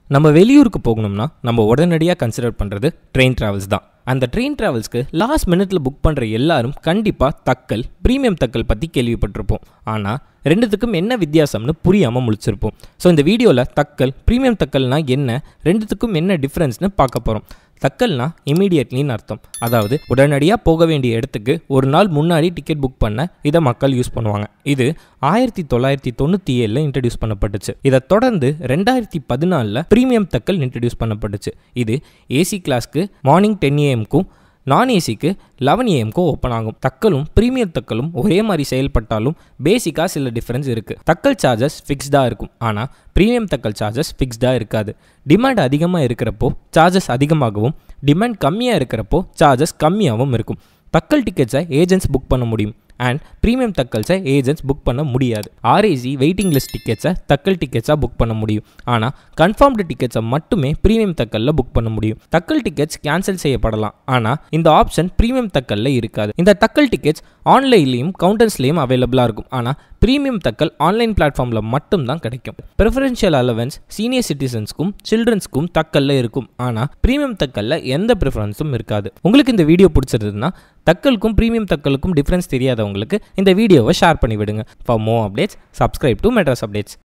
நம்ம வெளியூருக்கு போகணும்னா நம்ம உடனடியாக கன்சிடர் பண்ணுறது ட்ரெயின் ட்ராவல்ஸ் தான் அந்த ட்ரெயின் ட்ராவல்ஸ்க்கு லாஸ்ட் மினிட்ல புக் பண்ணுற எல்லாரும் கண்டிப்பாக தக்கல் ப்ரீமியம் தக்கல் பற்றி கேள்விப்பட்டிருப்போம் ஆனால் ரெண்டுத்துக்கும் என்ன வித்தியாசம்னு புரியாமல் முழிச்சிருப்போம் ஸோ இந்த வீடியோவில் தக்கல் ப்ரீமியம் தக்கல்னா என்ன ரெண்டுத்துக்கும் என்ன டிஃப்ரென்ஸ்னு பார்க்க போகிறோம் தக்கல்னா இமீடியட்லின்னு அர்த்தம் அதாவது உடனடியாக போக வேண்டிய இடத்துக்கு ஒரு நாள் முன்னாடி டிக்கெட் புக் பண்ண இதை மக்கள் யூஸ் பண்ணுவாங்க இது ஆயிரத்தி தொள்ளாயிரத்தி தொண்ணூற்றி ஏழில் இன்ட்ரடியூஸ் பண்ணப்பட்டுச்சு இதை தொடர்ந்து ரெண்டாயிரத்தி பதினாலில் ப்ரீமியம் தக்கல் இன்ட்ரடியூஸ் பண்ணப்பட்டுச்சு இது ஏசி கிளாஸ்க்கு மார்னிங் டென் ஏஎம்க்கும் நான் ஏசிக்கு லெவன் ஏஎம்க்கும் ஓப்பன் ஆகும் தக்கலும் ப்ரீமியம் தக்கலும் ஒரே மாதிரி செயல்பட்டாலும் பேசிக்காக சில டிஃப்ரென்ஸ் இருக்குது தக்கல் சார்ஜஸ் ஃபிக்ஸ்டாக இருக்கும் ஆனால் ப்ரீமியம் தக்கல் சார்ஜஸ் ஃபிக்ஸ்டாக இருக்காது டிமாண்ட் அதிகமாக இருக்கிறப்போ சார்ஜஸ் அதிகமாகவும் டிமாண்ட் கம்மியாக இருக்கிறப்போ சார்ஜஸ் கம்மியாகவும் இருக்கும் தக்கல் டிக்கெட்ஸை ஏஜென்ட்ஸ் புக் பண்ண முடியும் அண்ட் ப்ரீமியம் தக்கல்ஸை ஏஜென்ட்ஸ் புக் பண்ண முடியாது ஆர்ஏசி வெயிட்டிங் லிஸ்ட் டிக்கெட்ஸை தக்கல் டிக்கெட்ஸாக புக் பண்ண முடியும் ஆனால் கன்ஃபார்ம்டு டிக்கெட்ஸை மட்டுமே ப்ரீமியம் தக்கலில் புக் பண்ண முடியும் தக்கல் டிக்கெட்ஸ் கேன்சல் செய்யப்படலாம் ஆனால் இந்த ஆப்ஷன் ப்ரீமியம் தக்கலில் இருக்காது இந்த தக்கல் டிக்கெட்ஸ் ஆன்லைன்லேயும் கவுண்டர்ஸ்லேயும் அவைலபிளாக இருக்கும் ஆனால் ப்ரீமியம் தக்கல் ஆன்லைன் பிளாட்ஃபார்மில் மட்டும்தான் கிடைக்கும் ப்ரிஃபரன்ஷியல் அலவன்ஸ் சீனியர் சிட்டிசன்ஸ்க்கும் சில்ட்ரன்ஸ்க்கும் தக்கல்ல இருக்கும் ஆனால் ப்ரீமியம் தக்கல்ல எந்த ப்ரிஃபரன்ஸும் இருக்காது உங்களுக்கு இந்த வீடியோ பிடிச்சிருந்ததுன்னா தக்கலுக்கும் ப்ரீமியம் தக்கலுக்கும் டிஃப்ரென்ஸ் தெரியாதவங்களுக்கு இந்த வீடியோவை ஷேர் பண்ணி விடுங்க for more updates subscribe to Madras updates